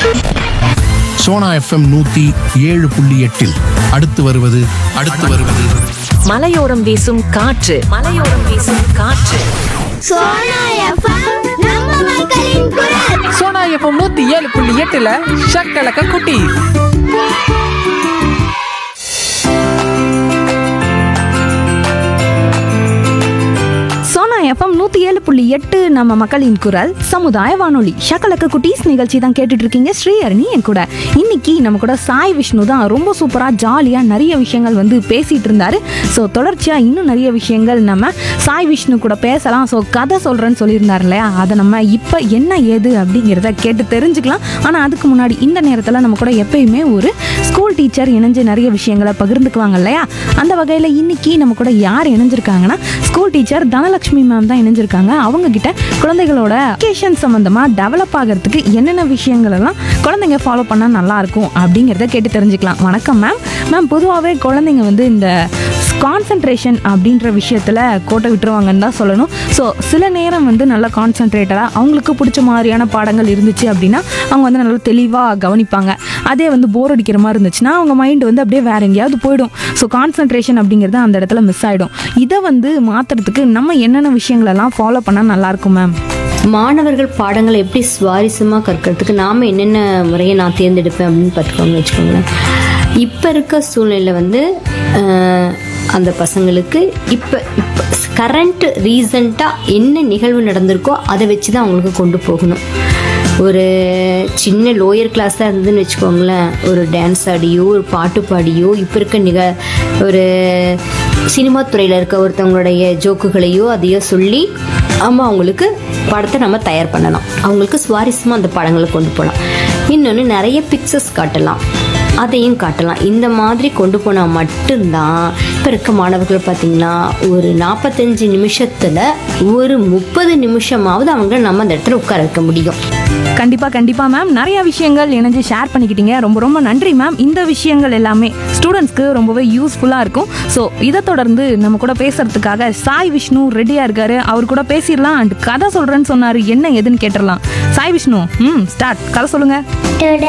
Sona FM நூத்தி ஏழு புள்ளி எட்டில் அடுத்து வருவது அடுத்து வருவது மலையோரம் வீசும் காற்று மலையோரம் வீசும் காற்று சோனா எஃப்எம் நம்ம மக்களின் குரல் சோனா எஃப்எம் நூத்தி ஏழு புள்ளி எட்டுல ஷக்கலக்க குட்டி சோனா எஃப்எம் நூற்றி ஏழு புள்ளி எட்டு நம்ம மக்களின் குரல் சமுதாய வானொலி ஷக்கலக்க குட்டீஸ் நிகழ்ச்சி தான் கேட்டுட்டு இருக்கீங்க ஸ்ரீஹரணி என் கூட இன்னைக்கு நம்ம கூட சாய் விஷ்ணு தான் ரொம்ப சூப்பராக ஜாலியாக நிறைய விஷயங்கள் வந்து பேசிட்டு இருந்தாரு ஸோ தொடர்ச்சியாக இன்னும் நிறைய விஷயங்கள் நம்ம சாய் விஷ்ணு கூட பேசலாம் ஸோ கதை சொல்கிறேன்னு சொல்லியிருந்தார் இல்லையா அதை நம்ம இப்போ என்ன ஏது அப்படிங்கிறத கேட்டு தெரிஞ்சுக்கலாம் ஆனால் அதுக்கு முன்னாடி இந்த நேரத்தில் நம்ம கூட எப்பயுமே ஒரு ஸ்கூல் டீச்சர் இணைஞ்சு நிறைய விஷயங்களை பகிர்ந்துக்குவாங்க இல்லையா அந்த வகையில் இன்னைக்கு நம்ம கூட யார் இணைஞ்சிருக்காங்கன்னா ஸ்கூல் டீச்சர் தனலட்சுமி மேம் தான் இணைஞ்சிருக்காங்க அவங்க கிட்ட குழந்தைகளோட எஜுகேஷன் சம்மந்தமாக டெவலப் ஆகிறதுக்கு என்னென்ன விஷயங்கள் எல்லாம் குழந்தைங்க ஃபாலோ பண்ணால் நல்லா இருக்கும் அப்படிங்கிறத கேட்டு தெரிஞ்சுக்கலாம் வணக்கம் மேம் மேம் பொதுவாகவே குழந்தைங்க வந்து இந்த கான்சன்ட்ரேஷன் அப்படின்ற விஷயத்தில் கோட்டை விட்டுருவாங்கன்னு தான் சொல்லணும் ஸோ சில நேரம் வந்து நல்ல கான்சன்ட்ரேட்டடாக அவங்களுக்கு பிடிச்ச மாதிரியான பாடங்கள் இருந்துச்சு அப்படின்னா அவங்க வந்து நல்லா தெளிவாக கவனிப்பாங்க அதே வந்து போர் அடிக்கிற மாதிரி இருந்துச்சுன்னா அவங்க மைண்டு வந்து அப்படியே வேற எங்கேயாவது போயிடும் ஸோ கான்சன்ட்ரேஷன் அப்படிங்கிறது அந்த இடத்துல மிஸ் ஆகிடும் இதை வந்து மாற்றுறதுக்கு நம்ம என்னென்ன விஷயங்களெல்லாம் ஃபாலோ பண்ணால் நல்லாயிருக்கும் மேம் மாணவர்கள் பாடங்களை எப்படி சுவாரஸ்யமாக கற்கிறதுக்கு நாம் என்னென்ன முறையை நான் தேர்ந்தெடுப்பேன் அப்படின்னு பார்த்துக்கோங்க வச்சுக்கோங்களேன் இப்போ இருக்க சூழ்நிலை வந்து அஹ், அந்த பசங்களுக்கு இப்போ இப்போ கரண்ட் ரீசண்டாக என்ன நிகழ்வு நடந்திருக்கோ அதை வச்சு தான் அவங்களுக்கு கொண்டு போகணும் ஒரு சின்ன லோயர் கிளாஸாக இருந்ததுன்னு வச்சுக்கோங்களேன் ஒரு டான்ஸ் ஆடியோ ஒரு பாட்டு பாடியோ இப்போ இருக்க நிக ஒரு சினிமா துறையில் இருக்க ஒருத்தவங்களுடைய ஜோக்குகளையோ அதையோ சொல்லி ஆமாம் அவங்களுக்கு படத்தை நம்ம தயார் பண்ணலாம் அவங்களுக்கு சுவாரஸ்யமாக அந்த படங்களை கொண்டு போகலாம் இன்னொன்று நிறைய பிக்சர்ஸ் காட்டலாம் அதையும் காட்டலாம் இந்த மாதிரி கொண்டு போனால் மட்டும்தான் இப்போ இருக்க மாணவர்கள் பார்த்திங்கன்னா ஒரு நாற்பத்தஞ்சு நிமிஷத்தில் ஒரு முப்பது நிமிஷமாவது அவங்க நம்ம அந்த இடத்துல உட்கார வைக்க முடியும் கண்டிப்பாக கண்டிப்பாக மேம் நிறைய விஷயங்கள் இணைஞ்சு ஷேர் பண்ணிக்கிட்டீங்க ரொம்ப ரொம்ப நன்றி மேம் இந்த விஷயங்கள் எல்லாமே ஸ்டூடெண்ட்ஸ்க்கு ரொம்பவே யூஸ்ஃபுல்லாக இருக்கும் ஸோ இதை தொடர்ந்து நம்ம கூட பேசுறதுக்காக சாய் விஷ்ணு ரெடியாக இருக்காரு அவர் கூட பேசிடலாம் அண்ட் கதை சொல்கிறேன்னு சொன்னார் என்ன எதுன்னு கேட்டுடலாம் சாய் விஷ்ணு ம் ஸ்டார்ட் கதை சொல்லுங்கள் டுடே